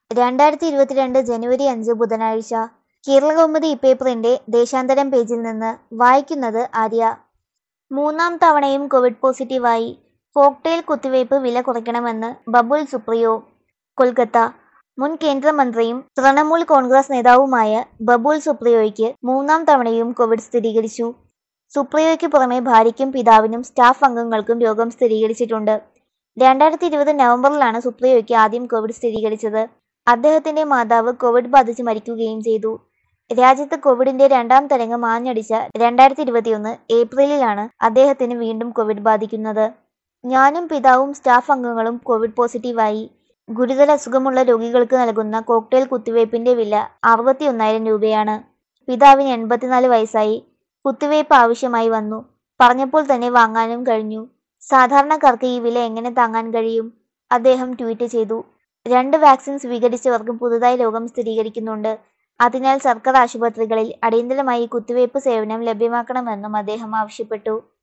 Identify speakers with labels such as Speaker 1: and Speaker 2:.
Speaker 1: രണ്ടായിരത്തി ഇരുപത്തിരണ്ട് ജനുവരി അഞ്ച് ബുധനാഴ്ച കേരളകൗമുദി ഇപ്പേപ്പറിന്റെ ദേശാന്തരം പേജിൽ നിന്ന് വായിക്കുന്നത് ആര്യ മൂന്നാം തവണയും കോവിഡ് പോസിറ്റീവായി കോക്ടെയിൽ കുത്തിവയ്പ് വില കുറയ്ക്കണമെന്ന് ബബുൽ സുപ്രിയോ കൊൽക്കത്ത മുൻ കേന്ദ്രമന്ത്രിയും തൃണമൂൽ കോൺഗ്രസ് നേതാവുമായ ബബുൽ സുപ്രിയോയ്ക്ക് മൂന്നാം തവണയും കോവിഡ് സ്ഥിരീകരിച്ചു സുപ്രിയോയ്ക്ക് പുറമെ ഭാര്യയ്ക്കും പിതാവിനും സ്റ്റാഫ് അംഗങ്ങൾക്കും രോഗം സ്ഥിരീകരിച്ചിട്ടുണ്ട് രണ്ടായിരത്തി ഇരുപത് നവംബറിലാണ് സുപ്രിയോയ്ക്ക് ആദ്യം കോവിഡ് സ്ഥിരീകരിച്ചത് അദ്ദേഹത്തിന്റെ മാതാവ് കോവിഡ് ബാധിച്ച് മരിക്കുകയും ചെയ്തു രാജ്യത്ത് കോവിഡിന്റെ രണ്ടാം തരംഗം ആഞ്ഞടിച്ച രണ്ടായിരത്തി ഇരുപത്തിയൊന്ന് ഏപ്രിലിലാണ് അദ്ദേഹത്തിന് വീണ്ടും കോവിഡ് ബാധിക്കുന്നത് ഞാനും പിതാവും സ്റ്റാഫ് അംഗങ്ങളും കോവിഡ് പോസിറ്റീവായി ഗുരുതര അസുഖമുള്ള രോഗികൾക്ക് നൽകുന്ന കോക്ടെയിൽ കുത്തിവയ്പിന്റെ വില അറുപത്തിയൊന്നായിരം രൂപയാണ് പിതാവിന് എൺപത്തിനാല് വയസ്സായി കുത്തിവയ്പ് ആവശ്യമായി വന്നു പറഞ്ഞപ്പോൾ തന്നെ വാങ്ങാനും കഴിഞ്ഞു സാധാരണക്കാർക്ക് ഈ വില എങ്ങനെ താങ്ങാൻ കഴിയും അദ്ദേഹം ട്വീറ്റ് ചെയ്തു രണ്ട് വാക്സിൻ സ്വീകരിച്ചവർക്കും പുതുതായി രോഗം സ്ഥിരീകരിക്കുന്നുണ്ട് അതിനാൽ സർക്കാർ ആശുപത്രികളിൽ അടിയന്തരമായി കുത്തിവയ്പ് സേവനം ലഭ്യമാക്കണമെന്നും അദ്ദേഹം ആവശ്യപ്പെട്ടു